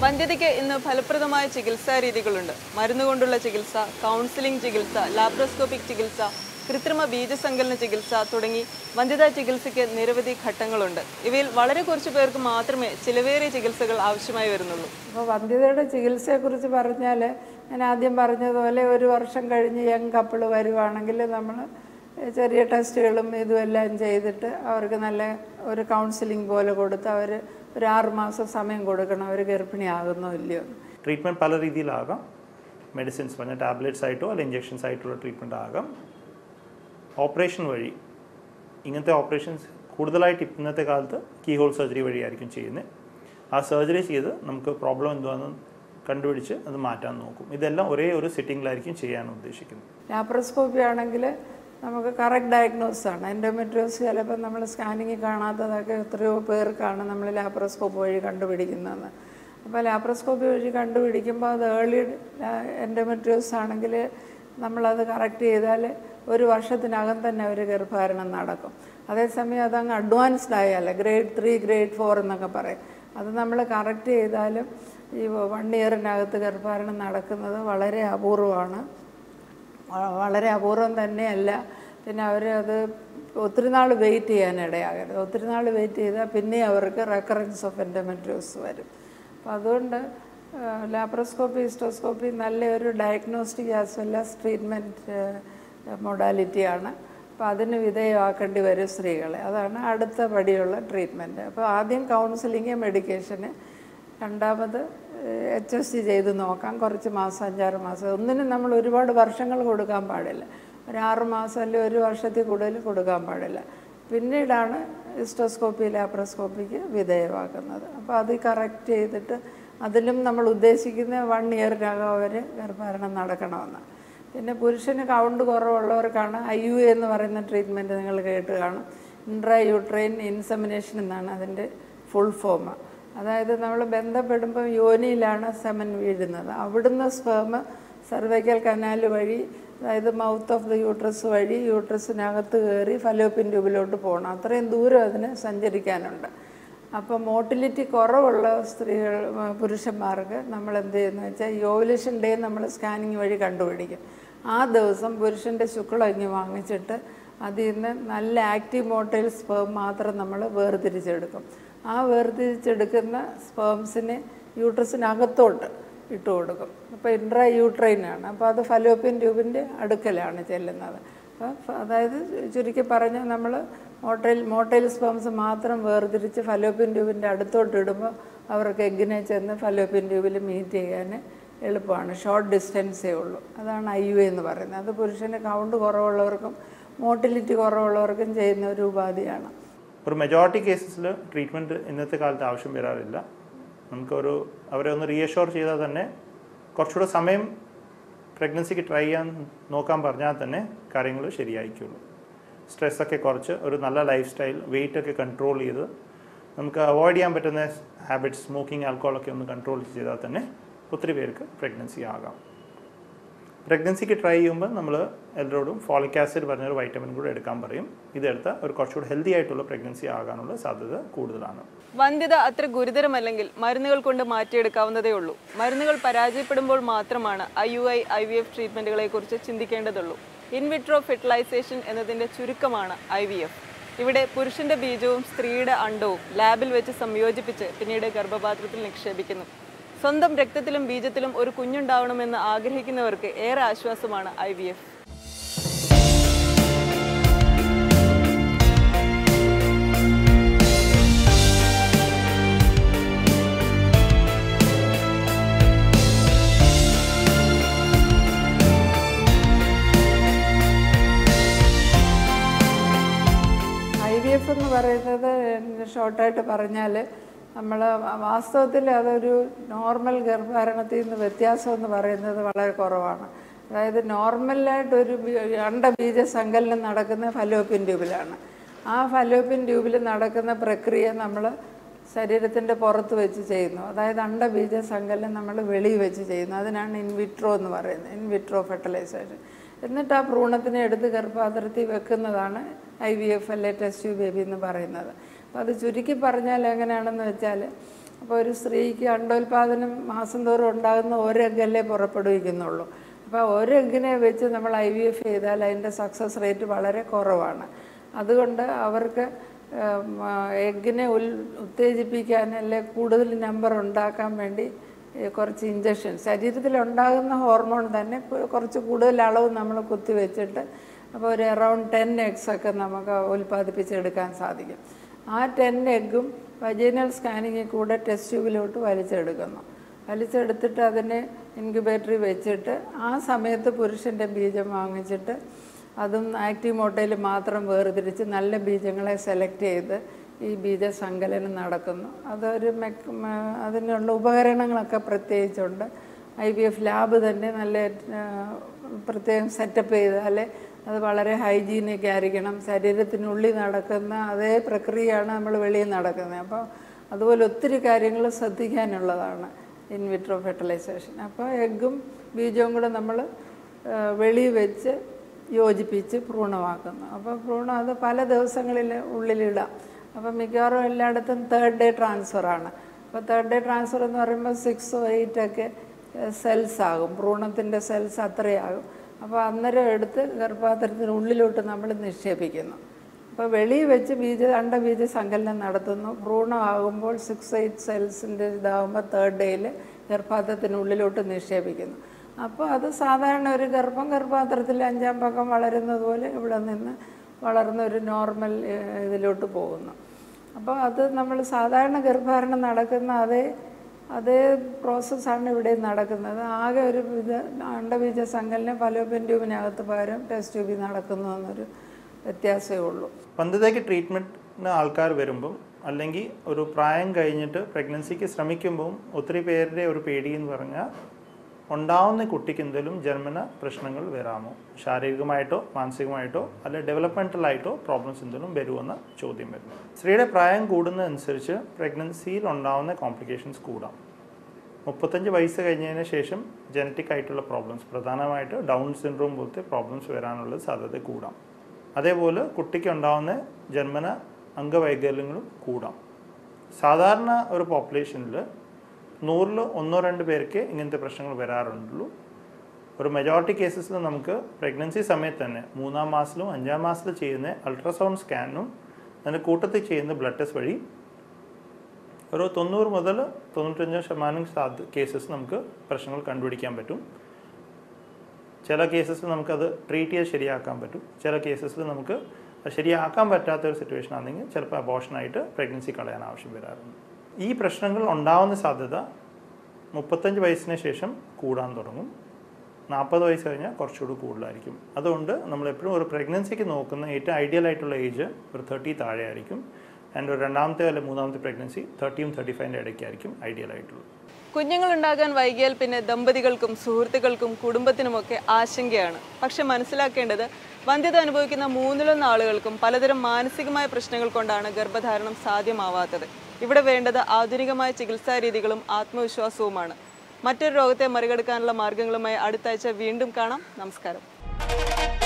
വന്ധ്യതയ്ക്ക് ഇന്ന് ഫലപ്രദമായ ചികിത്സാ രീതികളുണ്ട് മരുന്ന് കൊണ്ടുള്ള ചികിത്സ കൗൺസിലിംഗ് ചികിത്സ ലാപ്രോസ്കോപ്പിക് ചികിത്സ കൃത്രിമ ബീജസങ്കലന ചികിത്സ തുടങ്ങി വന്ധ്യതാ ചികിത്സയ്ക്ക് നിരവധി ഘട്ടങ്ങളുണ്ട് ഇവയിൽ വളരെ കുറച്ചു പേർക്ക് മാത്രമേ ചിലവേറിയ ചികിത്സകൾ ആവശ്യമായി വരുന്നുള്ളൂ അപ്പോൾ വന്ധ്യതയുടെ ചികിത്സയെക്കുറിച്ച് പറഞ്ഞാൽ ഞാൻ ആദ്യം പറഞ്ഞതുപോലെ ഒരു വർഷം കഴിഞ്ഞ് യങ് കപ്പിൾ വരുവാണെങ്കിൽ നമ്മൾ ചെറിയ ടെസ്റ്റുകളും ഇതുമെല്ലാം ചെയ്തിട്ട് അവർക്ക് നല്ല ഒരു കൗൺസിലിംഗ് പോലെ കൊടുത്ത് അവർ ഒരു ആറ് മാസം സമയം കൊടുക്കണം അവർ ഗർഭിണിയാകുന്നോ ഇല്ലയോ എന്ന്. ട്രീറ്റ്മെൻറ്റ് പല രീതിയിലാകാം മെഡിസിൻസ് പറഞ്ഞ ടാബ്ലറ്റ്സ് ആയിട്ടോ അല്ലെങ്കിൽ ഇഞ്ചെക്ഷൻസ് ആയിട്ടുള്ള ട്രീറ്റ്മെൻറ്റ് ആകാം ഓപ്പറേഷൻ വഴി ഇങ്ങനത്തെ ഓപ്പറേഷൻസ് കൂടുതലായിട്ട് ഇന്നത്തെ കാലത്ത് കീ ഹോൾ സർജറി വഴിയായിരിക്കും ചെയ്യുന്നത് ആ സർജറി ചെയ്ത് നമുക്ക് പ്രോബ്ലം എന്തുവാണെന്ന് കണ്ടുപിടിച്ച് അത് മാറ്റാൻ നോക്കും ഇതെല്ലാം ഒരേ ഒരു സിറ്റിങ്ങിലായിരിക്കും ചെയ്യാൻ ഉദ്ദേശിക്കുന്നത് ലാപ്രോസ്കോപ്പി ആണെങ്കിൽ നമുക്ക് കറക്റ്റ് ഡയഗ്നോസ് ആണ് എൻഡോമെട്രിയോസ് ചിലപ്പോൾ നമ്മൾ സ്കാനിങ്ങിൽ കാണാത്തതൊക്കെ എത്രയോ പേർക്കാണ് നമ്മൾ ലാപ്രോസ്കോപ്പ് വഴി കണ്ടുപിടിക്കുന്നതെന്ന് അപ്പോൾ ലാപ്രോസ്കോപ്പി വഴി കണ്ടുപിടിക്കുമ്പോൾ അത് ഏർലി എൻഡോമെട്രിയോസ് ആണെങ്കിൽ നമ്മളത് കറക്റ്റ് ചെയ്താൽ ഒരു വർഷത്തിനകം തന്നെ ഒരു ഗർഭധാരണം നടക്കും അതേസമയം അതങ്ങ് അഡ്വാൻസ്ഡ് ആയാൽ ഗ്രേഡ് ത്രീ ഗ്രേഡ് ഫോർ എന്നൊക്കെ പറയും അത് നമ്മൾ കറക്റ്റ് ചെയ്താലും ഈ വൺ ഇയറിനകത്ത് ഗർഭധാരണം നടക്കുന്നത് വളരെ അപൂർവമാണ് വ- വളരെ അപൂർവം തന്നെയല്ല പിന്നെ അവർ അത് ഒത്തിരി നാൾ വെയിറ്റ് ചെയ്യാനിടയാകരുത് ഒത്തിരി നാൾ വെയിറ്റ് ചെയ്താൽ പിന്നെ അവർക്ക് റെക്കറൻസ് ഓഫ് എൻഡോമെട്രിയോസ് വരും അപ്പോൾ അതുകൊണ്ട് ലാപ്രോസ്കോപ്പി ഹിസ്റ്റോസ്കോപ്പി നല്ലൊരു diagnostic as well as treatment മൊഡാലിറ്റിയാണ് അപ്പോൾ അതിന് വിധേയമാക്കേണ്ടി വരും സ്ത്രീകളെ അതാണ് അടുത്ത പടിയുള്ള ട്രീറ്റ്മെൻറ്റ് അപ്പോൾ ആദ്യം കൗൺസിലിങ് മെഡിക്കേഷന് രണ്ടാമത് എച്ച് എസ് സി ചെയ്ത് നോക്കാം കുറച്ച് മാസം അഞ്ചാറ് മാസം ഒന്നിനും നമ്മൾ ഒരുപാട് വർഷങ്ങൾ കൊടുക്കാൻ പാടില്ല ഒരു ആറ് മാസം അല്ലെങ്കിൽ ഒരു വർഷത്തിൽ കൂടുതൽ കൊടുക്കാൻ പാടില്ല പിന്നീടാണ് ഹിസ്റ്റോസ്കോപ്പി ലാപ്രോസ്കോപ്പിക്ക് വിധേയമാക്കുന്നത് അപ്പോൾ അത് കറക്റ്റ് ചെയ്തിട്ട് അതിലും നമ്മൾ ഉദ്ദേശിക്കുന്ന വൺ ഇയറിനകം അവർ ഗർഭധാരണം നടക്കണമെന്നാണ് പിന്നെ പുരുഷന് കൗണ്ട് കുറവുള്ളവർക്കാണ് ഐ യു എന്ന് പറയുന്ന ട്രീറ്റ്മെൻറ്റ് നിങ്ങൾ കേട്ട് കാണും ഇൻട്രാ യൂട്രൈൻ ഇൻസമിനേഷൻ എന്നാണ് അതിൻ്റെ ഫുൾ ഫോം അതായത് നമ്മൾ ബന്ധപ്പെടുമ്പോൾ യോനിയിലാണ് സെമൻ വീഴുന്നത് അവിടുന്ന് സ്പേം സർവൈക്കൽ കനാൽ വഴി അതായത് മൗത്ത് ഓഫ് ദി യൂട്രസ് വഴി യൂട്രസിനകത്ത് കയറി ഫലോപ്പിൻ ട്യൂബിലോട്ട് പോകണം അത്രയും ദൂരം അതിന് സഞ്ചരിക്കാനുണ്ട് അപ്പോൾ മോട്ടിലിറ്റി കുറവുള്ള സ്ത്രീകൾ ആ, പുരുഷന്മാർക്ക് നമ്മൾ എന്ത് ചെയ്യുന്നു വെച്ചാൽ യോവുലേഷൻ ഡേ നമ്മൾ സ്കാനിങ് വഴി കണ്ടുപിടിക്കും ആ ദിവസം പുരുഷൻ്റെ ശുക്ലം ഇങ്ങ് വാങ്ങിച്ചിട്ട് അതിൽ നിന്ന് നല്ല ആക്റ്റീവ് മോട്ടൈൽ സ്പേം മാത്രം നമ്മൾ വേർതിരിച്ചെടുക്കും ആ വേർതിരിച്ചെടുക്കുന്ന സ്പേംസിനെ യൂട്രസിനകത്തോട്ട് ഇട്ട് കൊടുക്കും അപ്പോൾ ഇൻട്രാ യൂട്രൈനാണ് അപ്പോൾ അത് ഫലോപ്പിയൻ ട്യൂബിൻ്റെ അടുക്കലാണ് ചെല്ലുന്നത് അപ്പോൾ ഫ- അതായത് ചുരുക്കി പറഞ്ഞാൽ നമ്മൾ മോട്ടൈൽ മോട്ടൈൽ സ്പേംസ് മാത്രം വേർതിരിച്ച് ഫലോപ്പിയൻ ട്യൂബിൻ്റെ അടുത്തോട്ട് ഇടുമ്പോൾ അവർക്ക് എഗ്ഗിനെ ചെന്ന് ഫലോപ്പിയൻ ട്യൂബിൽ മീറ്റ് ചെയ്യാൻ എളുപ്പമാണ് ഷോർട്ട് ഡിസ്റ്റൻസേ ഉള്ളൂ അതാണ് ഐ യു എന്ന് പറയുന്നത് അത് പുരുഷന് കൗണ്ട് കുറവുള്ളവർക്കും മോട്ടിലിറ്റി കുറവുള്ളവർക്കും ചെയ്യുന്ന ഒരു ഉപാധിയാണ് ഒരു മെജോറിറ്റി കേസസിൽ ട്രീറ്റ്മെൻറ്റ് ഇന്നത്തെ കാലത്ത് ആവശ്യം വരാറില്ല നമുക്കൊരു അവരെ ഒന്ന് റീഅഷ്യോർ ചെയ്താൽ തന്നെ കുറച്ചുകൂടെ സമയം പ്രഗ്നൻസിക്ക് ട്രൈ ചെയ്യാൻ നോക്കാൻ പറഞ്ഞാൽ തന്നെ കാര്യങ്ങൾ ശരിയായിരിക്കുള്ളൂ സ്ട്രെസ്സൊക്കെ കുറച്ച് ഒരു നല്ല ലൈഫ് സ്റ്റൈൽ വെയിറ്റ് ഒക്കെ കൺട്രോൾ ചെയ്ത് നമുക്ക് അവോയ്ഡ് ചെയ്യാൻ പറ്റുന്ന ഹാബിറ്റ്സ് സ്മോക്കിംഗ് ആൽക്കോളൊക്കെ ഒന്ന് കൺട്രോൾ ചെയ്താൽ തന്നെ ഒത്തിരി പേർക്ക് പ്രഗ്നൻസി ആകാം പ്രഗ്നൻസിക്ക് ട്രൈ ചെയ്യുമ്പോൾ നമ്മൾ എല്ലാവരോടും ഫോളിക് ആസിഡ് പറഞ്ഞൊരു വൈറ്റമിൻ കൂടെ എടുക്കാൻ പറയും ഇതെടുത്താൽ ഒരു കുറച്ചുകൂടി ഹെൽത്തി ആയിട്ടുള്ള പ്രഗ്നൻസി ആകാനുള്ള സാധ്യത കൂടുതലാണ് വന്ധ്യത അത്ര ഗുരുതരമല്ലെങ്കിൽ മരുന്നുകൾ കൊണ്ട് മാറ്റിയെടുക്കാവുന്നതേ ഉള്ളൂ മരുന്നുകൾ പരാജയപ്പെടുമ്പോൾ മാത്രമാണ് I U I I V F ട്രീറ്റ്മെൻറ്റുകളെ കുറിച്ച് ചിന്തിക്കേണ്ടതുള്ളൂ ഇൻവിട്രോ ഫെർട്ടിലൈസേഷൻ എന്നതിൻ്റെ ചുരുക്കമാണ് ഐ വി എഫ് ഇവിടെ പുരുഷന്റെ ബീജവും സ്ത്രീയുടെ അണ്ടവും ലാബിൽ വെച്ച് സംയോജിപ്പിച്ച് പിന്നീട് ഗർഭപാത്രത്തിൽ നിക്ഷേപിക്കുന്നു സ്വന്തം രക്തത്തിലും ബീജത്തിലും ഒരു കുഞ്ഞുണ്ടാവണമെന്ന് ആഗ്രഹിക്കുന്നവർക്ക് ഏറെ ആശ്വാസമാണ് I V F I V F എന്ന് പറയുന്നത് ഷോർട്ടായിട്ട് പറഞ്ഞാൽ നമ്മൾ വാസ്തവത്തിൽ അതൊരു നോർമൽ ഗർഭധാരണത്തിൽ നിന്ന് വ്യത്യാസം എന്ന് പറയുന്നത് വളരെ കുറവാണ് അതായത് നോർമലായിട്ട് ഒരു ബി- അണ്ടബീജ സങ്കലനം നടക്കുന്ന ഫലോപ്പിൻ ട്യൂബിലാണ് ആ ഫലോപ്പിൻ ട്യൂബിൽ നടക്കുന്ന പ്രക്രിയ നമ്മൾ ശരീരത്തിൻ്റെ പുറത്ത് വെച്ച് ചെയ്യുന്നു അതായത് അണ്ടബീജ സങ്കലനം നമ്മൾ വെളിയിൽ വെച്ച് ചെയ്യുന്നു അതിനാണ് ഇൻവിട്രോ എന്ന് പറയുന്നത് ഇൻവിട്രോ ഫെർട്ടിലൈസേഷൻ എന്നിട്ട് ആ ഭ്രൂണത്തിനെ എടുത്ത് ഗർഭപാത്രത്തിൽ വെക്കുന്നതാണ് ഐ വി എഫ് അല്ലെ ടെസ്റ്റ് ട്യൂബ് ബേബി എന്ന് പറയുന്നത് അപ്പോൾ അത് ചുരുക്കി പറഞ്ഞാൽ എങ്ങനെയാണെന്ന് വെച്ചാൽ അപ്പോൾ ഒരു സ്ത്രീക്ക് അണ്ടോൽപാദനം മാസം തോറും ഉണ്ടാകുന്ന ഒരു എഗ്ഗല്ലേ പുറപ്പെടുവിക്കുന്നുള്ളൂ അപ്പോൾ ഒരു എഗ്ഗിനെ വെച്ച് നമ്മൾ ഐ വി എഫ് ചെയ്താൽ അതിൻ്റെ സക്സസ് റേറ്റ് വളരെ കുറവാണ് അതുകൊണ്ട് അവർക്ക് എഗ്ഗിനെ ഉൽ ഉത്തേജിപ്പിക്കാൻ അല്ലെ കൂടുതൽ നമ്പർ ഉണ്ടാക്കാൻ വേണ്ടി ഏ, കുറച്ച് ഇഞ്ചക്ഷൻ ശരീരത്തിൽ ഉണ്ടാകുന്ന ഹോർമോൺ തന്നെ കു- കുറച്ച് കൂടുതൽ അളവ് നമ്മൾ കുത്തിവെച്ചിട്ട് അപ്പോൾ ഒരു അറൗണ്ട് ടെൻ എഗ്സ് ഒക്കെ നമുക്ക് ഉൽപ്പാദിപ്പിച്ചെടുക്കാൻ സാധിക്കും ആ ടെൻ എഗ്ഗും വജൈനൽ സ്കാനിങ്ങിൽ കൂടെ ടെസ്റ്റ് ട്യൂബിലോട്ട് വലിച്ചെടുക്കുന്നു വലിച്ചെടുത്തിട്ട് അതിനെ ഇൻക്യുബേറ്ററിൽ വെച്ചിട്ട് ആ സമയത്ത് പുരുഷൻ്റെ ബീജം വാങ്ങിച്ചിട്ട് അതും ആക്റ്റീവ് മോട്ടയിൽ മാത്രം വേർതിരിച്ച് നല്ല ബീജങ്ങളെ സെലക്ട് ചെയ്ത് ഈ ബീജസങ്കലനം നടക്കുന്നു അതൊരു മെക്ക് മ- അതിനുള്ള ഉപകരണങ്ങളൊക്കെ പ്രത്യേകിച്ചുണ്ട് ഐ വി എഫ് ലാബ് തന്നെ നല്ല ആ, പ്രത്യേകം സെറ്റപ്പ് ചെയ്താലേ അത് വളരെ ഹൈജീനിക് ആയിരിക്കണം ശരീരത്തിനുള്ളിൽ നടക്കുന്ന അതേ പ്രക്രിയയാണ് നമ്മൾ വെളിയിൽ നടക്കുന്നത് അപ്പോൾ അതുപോലെ ഒത്തിരി കാര്യങ്ങൾ ശ്രദ്ധിക്കാനുള്ളതാണ് ഇൻ വിട്രോ ഫെർട്ടിലൈസേഷൻ അപ്പോൾ എഗ്ഗും ബീജവും കൂടെ നമ്മൾ വെളിയിൽ വെച്ച് യോജിപ്പിച്ച് ഭ്രൂണമാക്കുന്നു അപ്പോൾ ഭ്രൂണം അത് പല ദിവസങ്ങളിൽ ഉള്ളിലിടാം അപ്പം മിക്കവാറും എല്ലായിടത്തും തേർഡ് ഡേ ട്രാൻസ്ഫറാണ് അപ്പോൾ തേർഡ് ഡേ ട്രാൻസ്ഫർ എന്ന് പറയുമ്പോൾ സിക്സോ എയ്റ്റൊക്കെ സെൽസ് ആകും ഭ്രൂണത്തിൻ്റെ സെൽസ് അത്രയാകും അപ്പോൾ അന്നേരം എടുത്ത് ഗർഭപാത്രത്തിന് ഉള്ളിലോട്ട് നമ്മൾ നിക്ഷേപിക്കുന്നു അപ്പോൾ വെളിയിൽ വെച്ച് ബീജ അണ്ടബീജ സങ്കലനം നടത്തുന്നു ഭ്രൂണമാകുമ്പോൾ സിക്സ് എയ്റ്റ് സെൽസിൻ്റെ ഇതാകുമ്പോൾ തേർഡ് ഡേയിൽ ഗർഭപാത്രത്തിനുള്ളിലോട്ട് നിക്ഷേപിക്കുന്നു അപ്പോൾ അത് സാധാരണ ഒരു ഗർഭം ഗർഭപാത്രത്തിൽ അഞ്ചാം പക്കം വളരുന്നത് പോലെ ഇവിടെ നിന്ന് വളർന്ന ഒരു നോർമൽ ഏഹ്, ഇതിലോട്ട് പോകുന്നു അപ്പോൾ അത് നമ്മൾ സാധാരണ ഗർഭധാരണം നടക്കുന്ന അതേ അതേ പ്രോസസ്സാണ് ഇവിടെ നടക്കുന്നത് ആകെ ഒരു ഇത് അണ്ടബീജ സങ്കലനം ഫലോപ്യൻ ട്യൂബിനകത്ത് പകരം ടെസ്റ്റ് ട്യൂബിൽ നടക്കുന്നു എന്നൊരു വ്യത്യാസമേ ഉള്ളൂ പന്തത്തേക്ക് ട്രീറ്റ്മെൻറ്റിന് ആൾക്കാർ വരുമ്പം അല്ലെങ്കിൽ ഒരു പ്രായം കഴിഞ്ഞിട്ട് പ്രഗ്നൻസിക്ക് ശ്രമിക്കുമ്പം ഒത്തിരി പേരുടെ ഒരു പേടി എന്ന് പറഞ്ഞാൽ ഉണ്ടാവുന്ന കുട്ടിക്ക് എന്തെങ്കിലും ജന്മന പ്രശ്നങ്ങൾ വരാമോ ശാരീരികമായിട്ടോ മാനസികമായിട്ടോ അല്ലെ ഡെവലപ്മെൻറ്റലായിട്ടോ പ്രോബ്ലംസ് എന്തെങ്കിലും വരുമെന്ന ചോദ്യം വരുന്നു സ്ത്രീയുടെ പ്രായം കൂടുന്നതനുസരിച്ച് പ്രഗ്നൻസിയിൽ ഉണ്ടാവുന്ന കോംപ്ലിക്കേഷൻസ് കൂടാം മുപ്പത്തഞ്ച് വയസ്സ് കഴിഞ്ഞതിന് ശേഷം ജനറ്റിക് ആയിട്ടുള്ള പ്രോബ്ലംസ് പ്രധാനമായിട്ട് ഡൗൺ സിൻഡ്രോം പോലത്തെ പ്രോബ്ലംസ് വരാനുള്ള സാധ്യത കൂടാം അതേപോലെ കുട്ടിക്ക് ഉണ്ടാവുന്ന ജന്മന അംഗവൈകല്യങ്ങളും കൂടാം സാധാരണ ഒരു പോപ്പുലേഷനിൽ നൂറിൽ ഒന്നോ രണ്ട് പേർക്ക് ഇങ്ങനത്തെ പ്രശ്നങ്ങൾ വരാറുണ്ടുള്ളൂ ഒരു മെജോറിറ്റി കേസസിൽ നമുക്ക് പ്രഗ്നൻസി സമയത്ത് തന്നെ മൂന്നാം മാസത്തിലും അഞ്ചാം മാസത്തിലും ചെയ്യുന്ന അൾട്രാസൗണ്ട് സ്കാനും അതിന് കൂട്ടത്തിൽ ചെയ്യുന്ന ബ്ലഡ് ടെസ്റ്റ് വഴി ഒരു തൊണ്ണൂറ് മുതൽ തൊണ്ണൂറ്റഞ്ച് ശതമാനം സാധ്യ കേസസ് നമുക്ക് പ്രശ്നങ്ങൾ കണ്ടുപിടിക്കാൻ പറ്റും ചില കേസസിൽ നമുക്കത് ട്രീറ്റ് ചെയ്ത് ശരിയാക്കാൻ പറ്റും ചില കേസസിൽ നമുക്ക് അത് ശരിയാക്കാൻ പറ്റാത്ത ഒരു സിറ്റുവേഷൻ ആണെങ്കിൽ ചിലപ്പോൾ അബോഷനായിട്ട് പ്രഗ്നൻസി കളയാൻ ആവശ്യം വരാറുണ്ട് ഈ പ്രശ്നങ്ങൾ ഉണ്ടാവുന്ന സാധ്യത മുപ്പത്തഞ്ച് വയസ്സിന് ശേഷം കൂടാൻ തുടങ്ങും നാൽപ്പത് വയസ്സ് കഴിഞ്ഞാൽ കുറച്ചുകൂടി കൂടുതലായിരിക്കും അതുകൊണ്ട് നമ്മൾ എപ്പോഴും ഒരു പ്രഗ്നൻസിക്ക് നോക്കുന്ന ഏറ്റവും ഐഡിയൽ ആയിട്ടുള്ള ഏജ് ഒരു തേർട്ടി താഴെ ആയിരിക്കും ആൻഡ് ഒരു രണ്ടാമത്തെ അല്ലെങ്കിൽ മൂന്നാമത്തെ പ്രഗ്നൻസി തേർട്ടിയും തേർട്ടി ഫൈവിൻ്റെ ഇടയ്ക്കായിരിക്കും ഐഡിയൽ ആയിട്ടുള്ളത് കുഞ്ഞുങ്ങൾ ഉണ്ടാകാൻ വൈകിയാൽ പിന്നെ ദമ്പതികൾക്കും സുഹൃത്തുക്കൾക്കും കുടുംബത്തിനുമൊക്കെ ആശങ്കയാണ് പക്ഷെ മനസ്സിലാക്കേണ്ടത് വന്ധ്യത അനുഭവിക്കുന്ന മൂന്നിലൊന്ന് ആളുകൾക്കും പലതരം മാനസികമായ പ്രശ്നങ്ങൾ കൊണ്ടാണ് ഗർഭധാരണം സാധ്യമാവാത്തത് ഇവിടെ വേണ്ടത് ആധുനികമായ ചികിത്സാ രീതികളും ആത്മവിശ്വാസവുമാണ് മറ്റൊരു രോഗത്തെ മറികടക്കാനുള്ള മാർഗങ്ങളുമായി അടുത്ത ആഴ്ച വീണ്ടും കാണാം നമസ്കാരം